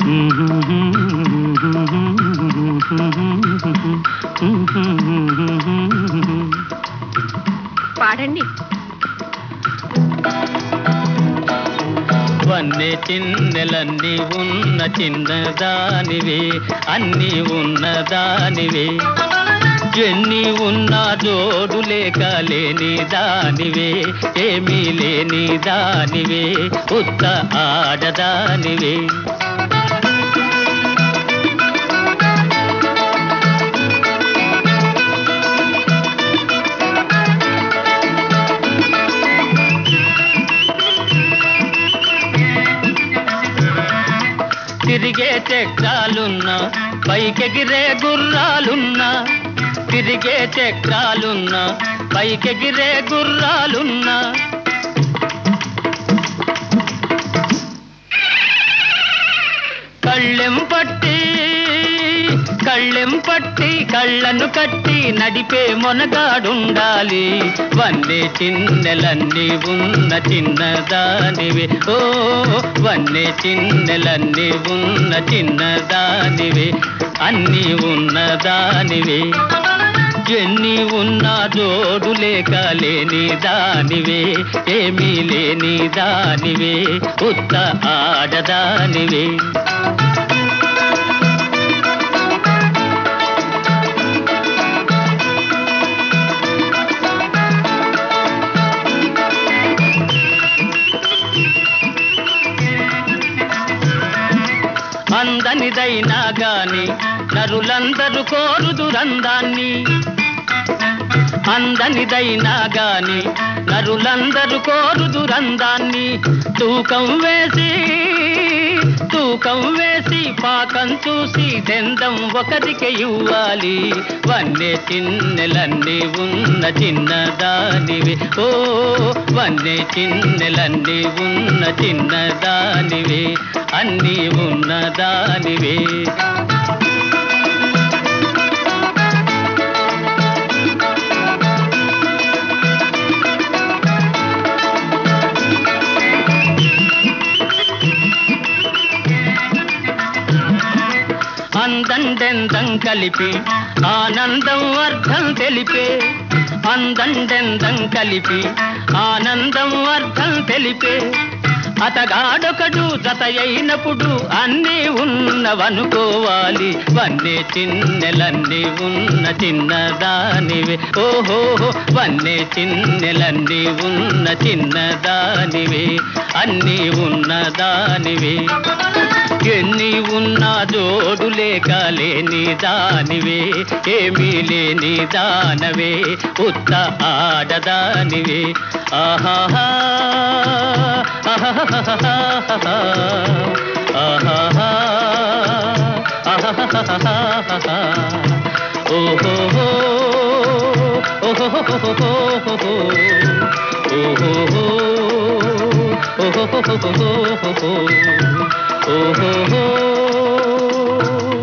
పాడండి వన్నె చిన్నెలన్నీ ఉన్న చిన్నదానివే అన్నీ ఉన్నదానివే ఎన్ని ఉన్నా జోడు లేక లేని దానివే ఏమీ లేని దానివే ఉత్త ఆడదానివే తిరిగే చక్రాలున్నా పైకెగిరే గుర్రాలున్నా తిరిగే చక్రాలున్నా పైకెగిరే గుర్రాలున్నా కళ్ళెం పట్టి కళ్ళెం పట్టి కళ్ళను కట్టి నడిపే మొనగాడుండాలి వన్నే చిన్నెలన్నీ ఉన్న చిన్నదానివే ఓ వన్నే చిన్నెలన్నీ ఉన్న చిన్నదానివే అన్నీ ఉన్నదానివే ఎన్ని ఉన్నా జోడు లేక లేని దానివే ఏమీ లేని దానివే ఉత్త ఆడదానివే అందనిదైనా గాని నరులందరూ కోరుదురందాన్ని అందనిదైనా గాని నరులందరూ కోరుదురందాన్ని తూకం వేసి తూకం వేసి పాకం చూసి దెందం ఒకరికి ఇవ్వాలి వన్నె చిన్నెలన్నీ ఉన్న చిన్నదానివి ఓ వన్నె చిన్నెలన్నీ ఉన్న చిన్నదానివి అన్నీ ఉన్నదానివే అందండెందం కలిపి ఆనందం అర్థం తెలిపే అందండెందం కలిపి ఆనందం అర్థం తెలిపే అతగాడొకడు జత అయినప్పుడు అన్నీ ఉన్నవనుకోవాలి వన్నే చిన్నెలన్నీ ఉన్న చిన్నదానివే ఓహో వన్నే చిన్నెలన్నీ ఉన్న చిన్నదానివే అన్నీ ఉన్నదానివే ఎన్ని ఉన్నా జోడు లేక లేని దానివే ఏమీ లేని దానవే ఉత్త ఆడదానివే ఆహాహా ఆహాహా ఆహాహా ఆహాహా ఓహో ఓహో ఓహో ఓహో ఓహో